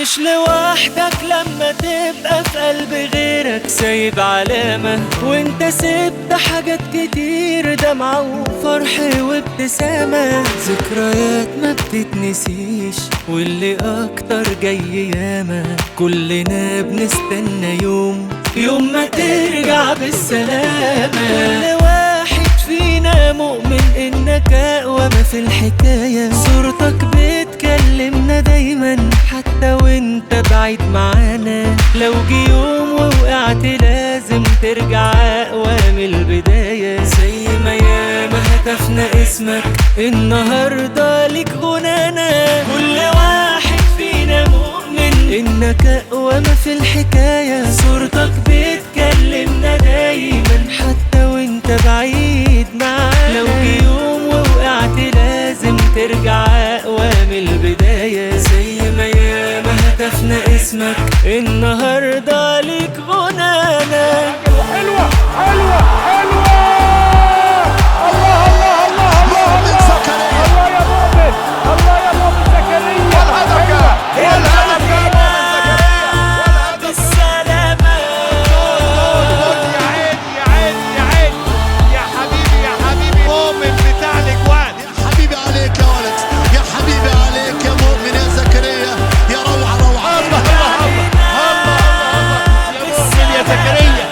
مش لوحدك لما تبقى في قلب غيرك سايب علامة وانت سبت حاجات كتير دمعة وفرح وابتسامة ذكريات ما بتتنسيش واللي اكتر جاي ياما كلنا بنستنى يوم يوم ما ترجع بالسلامة كل واحد فينا مؤمن انك اقوى ما في الحكاية صورتك بتكلمنا دايما حتى وانت بعيد معانا لو جه يوم ووقعت لازم ترجع اقوى من البداية زي ما ياما هتفنا اسمك النهاردة ليك غنانا كل واحد فينا مؤمن انك اقوى ما في الحكاية صورتك بتكلمنا دايما حتى وانت بعيد معانا لو جه يوم ووقعت لازم ترجع اقوى من البداية زي ما ياما هتفنا اسمك النهاردة ليك غنانا حلوة حلوة حلوة الله الله الله الله مؤمن الله زكريا. الله يا مؤمن الله يا مؤمن زكريا والهدف حلوة. يا- والهدف يا مؤمن زكريا. والهدف. بالسلامة يا عيني يا عيني يا عيني يا حبيبي يا حبيبي مؤمن بتاع الاجوان يا حبيبي عليك يا ولد يا حبيبي عليك يا مؤمن يا زكريا يا روعة روعة الله الله الله الله الله يا مؤمن يا زكريا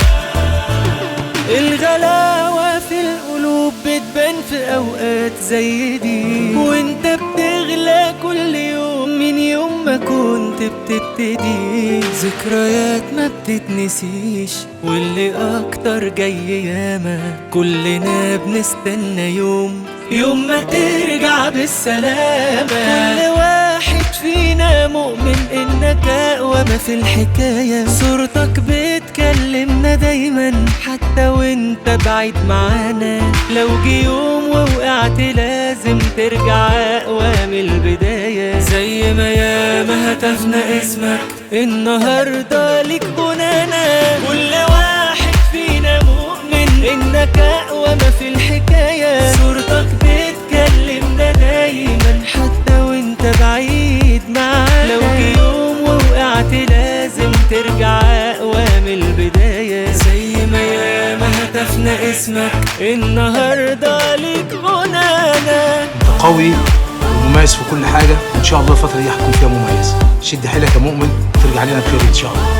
الغلاوة في القلوب بتبان في أوقات زي دي وانت بتغلى كل يوم من يوم ما كنت بتبتدي ذكريات ما بتتنسيش واللي أكتر جاي ياما كلنا بنستنى يوم يوم ما ترجع بالسلامة كل واحد فينا مؤمن انك اقوى ما في الحكاية صورتك بتكلمنا دايما حتى وانت بعيد معانا لو جه يوم ووقعت لازم ترجع اقوى من البداية زي ما ياما هتفنا اسمك النهاردة ليك غنانا كل واحد فينا مؤمن انك اقوى ما في الحكاية صورتك بتكلمنا دايما حتى وانت بعيد معانا لو جه يوم ووقعت لازم ترجع اقوى من البداية زي ما ياما هتفنا اسمك النهاردة ليك غنانا قوي ومميز في كل حاجه وان شاء الله الفتره دي هتكون فيها مميز شد حيلك يا مؤمن وترجع لنا بخير ان شاء الله